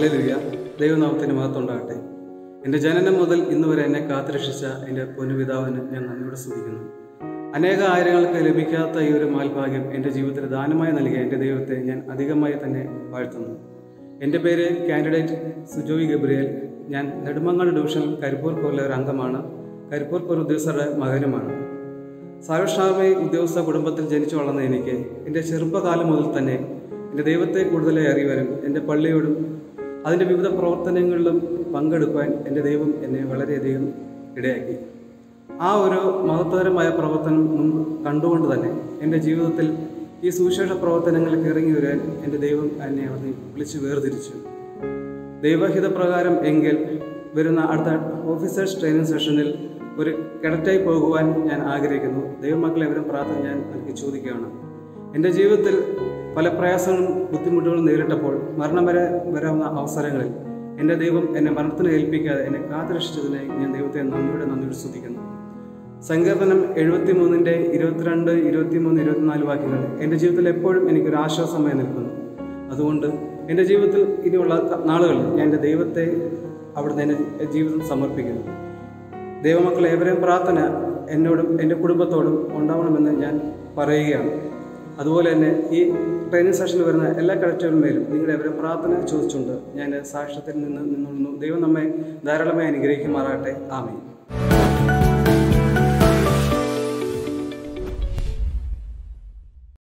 hallelujah ദൈവനാമത്തിന് മഹത്വം ഉണ്ടാകട്ടെ എൻ്റെ ജനനം മുതൽ ഇന്ന് വരെ എന്നെ കാത്തുരക്ഷിച്ച എൻ്റെ പൊന്നുപിതാവിന് ഞാൻ നന്ദിയോടെ സ്തുതിക്കുന്നു അനേക ആയിരങ്ങൾക്ക് ലഭിക്കാത്ത ഈ ഒരു മാൽഭാഗ്യം എൻ്റെ ജീവിതത്തിൽ ദാനമായി നൽകിയ എൻ്റെ ദൈവത്തെ ഞാൻ അധികമായി തന്നെ വാഴ്ത്തുന്നു എൻ്റെ പേര് കാൻഡിഡേറ്റ് സുജോയ് ഗബ്രിയേൽ ഞാൻ നെടുമങ്ങാട് ഡിവിഷനിൽ കരിപ്പൂർ കോറിലെ ഒരു അംഗമാണ് കരിപ്പൂർ കോർ ഉദ്യോഗസ്ഥരുടെ മകനുമാണ് സായുഷാമി ഉദ്യോഗസ്ഥ കുടുംബത്തിൽ ജനിച്ചു വളർന്ന എനിക്ക് എൻ്റെ ചെറുപ്പകാലം മുതൽ തന്നെ എൻ്റെ ദൈവത്തെ കൂടുതലായി അറിയുവാനും എൻ്റെ പള്ളിയോടും അതിൻ്റെ വിവിധ പ്രവർത്തനങ്ങളിലും പങ്കെടുക്കുവാൻ എൻ്റെ ദൈവം എന്നെ വളരെയധികം ഇടയാക്കി ആ ഒരു മഹത്വകരമായ പ്രവർത്തനം മുൻപ് കണ്ടുകൊണ്ട് തന്നെ എൻ്റെ ജീവിതത്തിൽ ഈ സുവിശേഷ പ്രവർത്തനങ്ങൾക്ക് ഇറങ്ങി വരാൻ എൻ്റെ ദൈവം എന്നെ അവിടെ വിളിച്ച് വേർതിരിച്ചു ദൈവഹിതപ്രകാരം എങ്കിൽ വരുന്ന അടുത്ത ഓഫീസേഴ്സ് ട്രെയിനിങ് സെഷനിൽ ഒരു കിടറ്റായി പോകുവാൻ ഞാൻ ആഗ്രഹിക്കുന്നു ദൈവമക്കളെ അവരും പ്രാർത്ഥന ഞാൻ നൽകി ചോദിക്കുകയാണ് എൻ്റെ ജീവിതത്തിൽ പല പ്രയാസങ്ങളും ബുദ്ധിമുട്ടുകളും നേരിട്ടപ്പോൾ മരണം വരെ വരാവുന്ന അവസരങ്ങളിൽ എൻ്റെ ദൈവം എന്നെ മരണത്തിന് ഏൽപ്പിക്കാതെ എന്നെ കാത്തുരക്ഷിച്ചതിനായി ഞാൻ ദൈവത്തെ നന്ദിയുടെ നന്ദിയോട് സ്തുതിക്കുന്നു സങ്കീർത്തനം എഴുപത്തി മൂന്നിൻ്റെ ഇരുപത്തിരണ്ട് ഇരുപത്തിമൂന്ന് ഇരുപത്തിനാല് വാക്യങ്ങൾ എൻ്റെ ജീവിതത്തിൽ എപ്പോഴും എനിക്കൊരു ആശ്വാസമായി നിൽക്കുന്നു അതുകൊണ്ട് എൻ്റെ ജീവിതത്തിൽ ഇനിയുള്ള നാളുകളിൽ ഞാൻ എൻ്റെ ദൈവത്തെ അവിടുന്ന് എൻ്റെ ജീവിതം സമർപ്പിക്കുന്നു ദൈവമക്കളെ ഏവരെയും പ്രാർത്ഥന എന്നോടും എൻ്റെ കുടുംബത്തോടും ഉണ്ടാവണമെന്ന് ഞാൻ പറയുകയാണ് അതുപോലെ തന്നെ ഈ ട്രെയിനിങ് സെഷനിൽ വരുന്ന എല്ലാ കലക്ടറുമേലും നിങ്ങളുടെ അവരെ പ്രാർത്ഥന ചോദിച്ചുകൊണ്ട് ഞാൻ സാക്ഷ്യത്തിൽ നിന്ന് നിന്നു ദൈവം നമ്മെ ധാരാളമായി അനുഗ്രഹിക്കുമാറാകട്ടെ ആമേ